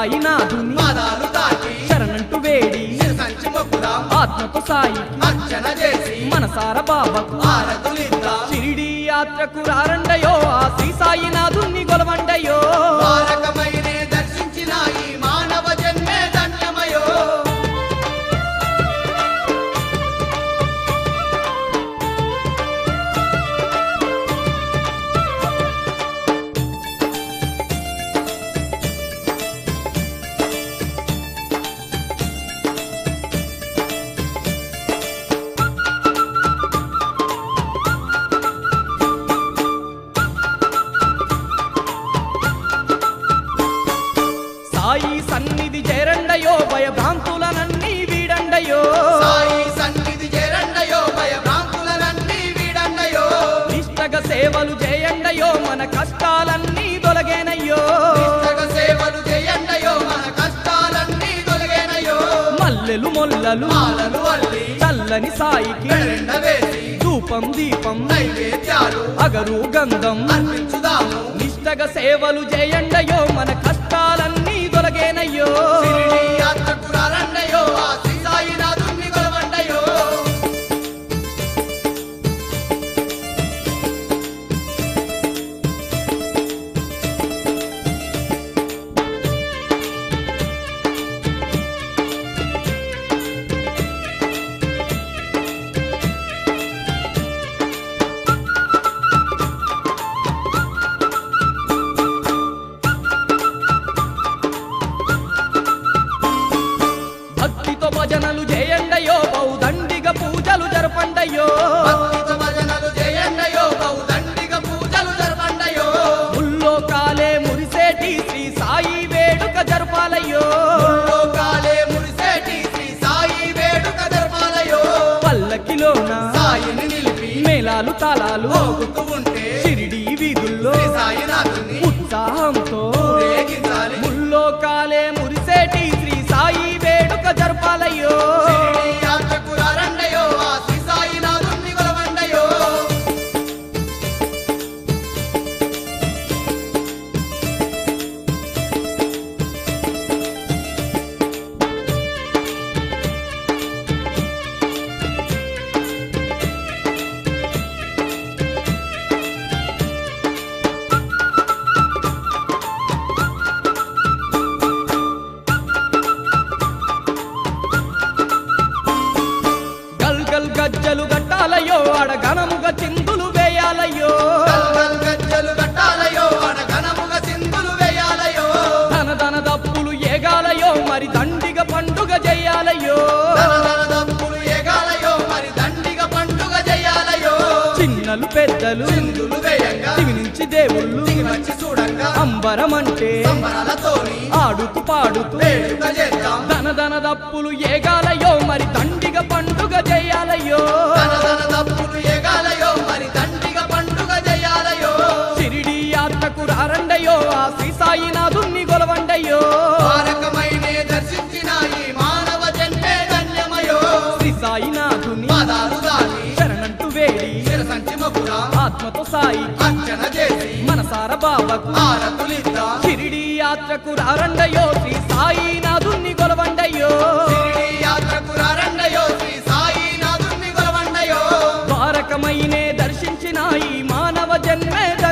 సాయినాథుని పాదాలు తాకి శరణంటూ వేడి సంచి మొక్కుదాం ఆత్మతో సాయి అర్చన చేసి మనసార బాబకు ఆరతులిద్దాం షిరిడి యాత్రకు రారండయో ఆ శ్రీ సాయినాథుని గొలవండయో తారకమైనే దర్శించిన ఈ మానవ జన్మే ధన్యమయో సాయి సన్నిధి చేరండయో భయభ్రాంతులనన్నీ వీడండయో సాయి సన్నిధి చేరండయో భయభ్రాంతులన్నీ వీడండయో నిష్టగ సేవలు చేయండయో మన కష్టాలన్నీ తొలగేనయ్యో నిష్టగ సేవలు చేయండయో మన కష్టాలన్నీ తొలగేనయో మల్లెలు మొల్లలు మాలలు అల్లి చల్లని సాయికి ఎండ వేసి ధూపం దీపం నైవేద్యాలు అగరు గంధం అర్పించుదాము నిష్టగ సేవలు చేయండయో మన కష్టాలన్నీ తొలగేనయ్యో షిరిడి యాత్రకు రారండయో ఆ శ్రీ సాయినాథుని కొలవండయో భక్తితో భజనలు చేయండయో బౌదండిగ పూజలు జరపండయ్యో భక్తితో భజనలు చేయండయో బహుదండిగ పూజలు జరపండయో ముల్లో కాలే మురిసేటి శ్రీ సాయి వేడుక జరపాలయ్యో లోకాలే మురిసేటి శ్రీ సాయి వేడుక జరపాలయో పల్లకిలోన సాయిని నిలిపి మేళాలు తాళాలు మోగుతూ ఉంటే షిరిడి వీధుల్లో శ్రీ సాయినాథుని ఉత్సాహంతో ఊరేగించాలి ముల్లో కాలే మురిసేటి శ్రీ సాయి వేడుక జరపాలయ్యో షిరిడి యాత్రకు రారండయో ఆ శ్రీ సాయినాథుని కొలవండయో గల్ గల్ గజ్జలు గట్టాలయ్యో ఆడ ఘనముగా చిందులు వేయాలయ్యో గల్గల్ గజ్జలు కట్టాలయో అనగనముగ సింధులు వేయాలయో ధన ధన దప్పులు ఏగాలయ్యో మరి దండిగ పండుగ చెయ్యాలయ్యో ధనధన దప్పులు ఏగాలయో మరి దండిగ పండుగ చేయాలయో చిన్నలు పెద్దలు సింధులు వేయంగా దివి నుంచి దేవుళ్ళు దిగి వచ్చి చూడంగా అంబరమంటే సంబరాలతోని ఆడుతూ పాడుతూ వేడుక చేద్దాం ధన ధన దప్పులు ఏగాలయ్యో మరి దండిగ పండుగ చెయ్యాలయ్యో ధనధన దప్పులు ఏగాలయో మరి దండిగ పండుగ చేయాలయో షిరిడి యాత్రకు రారండయ్యో ఆ శ్రీ సాయినాథుని గొలవండయ్యో తారకమైనే దర్శించిన ఈ మానవ జన్మే ధన్యమయో శ్రీ సాయినాథుని పాదాలు దాటి శరణంటూ వేడి శిరసంచి మొక్కుదా ఆత్మతో సాయి అర్చన చేసి మనసార బాబకు ఆరతులిద్దా షిరిడి యాత్రకు రారండయ్యో శ్రీ సాయినాథుని గొలవండయ్యో షిరిడి యాత్రకు రారండయో శ్రీ సాయినాథుని కొలవండయో ద్వారకమైనే దర్శించిన ఈ మానవ జన్మే